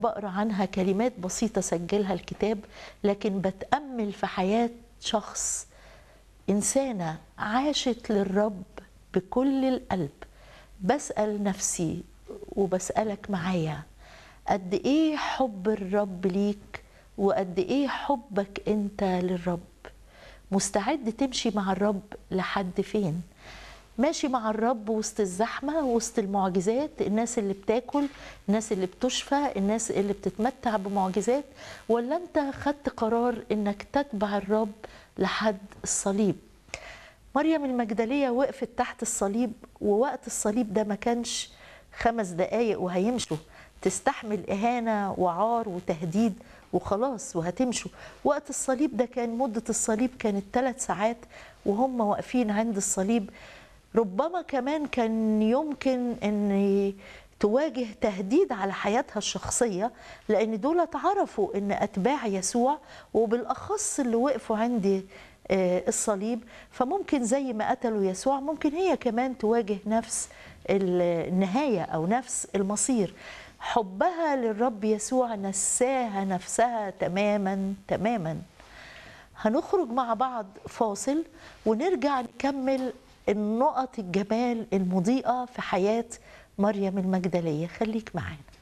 بقرا عنها كلمات بسيطة سجلها الكتاب لكن بتأمل في حياة شخص إنسانة عاشت للرب بكل القلب بسأل نفسي وبسألك معايا قد إيه حب الرب ليك وقد إيه حبك أنت للرب مستعد تمشي مع الرب لحد فين ماشي مع الرب وسط الزحمة وسط المعجزات الناس اللي بتاكل الناس اللي بتشفى الناس اللي بتتمتع بمعجزات ولا انت خدت قرار انك تتبع الرب لحد الصليب مريم المجدلية وقفت تحت الصليب ووقت الصليب ده ما كانش خمس دقايق وهيمشوا تستحمل إهانة وعار وتهديد وخلاص وهتمشوا وقت الصليب ده كان مدة الصليب كانت ثلاث ساعات وهم واقفين عند الصليب ربما كمان كان يمكن ان تواجه تهديد على حياتها الشخصية لأن دول اتعرفوا أن أتباع يسوع وبالأخص اللي وقفوا عند الصليب فممكن زي ما قتلوا يسوع ممكن هي كمان تواجه نفس النهاية أو نفس المصير حبها للرب يسوع نساها نفسها تماما تماما هنخرج مع بعض فاصل ونرجع نكمل النقط الجمال المضيئة في حياة مريم المجدلية خليك معانا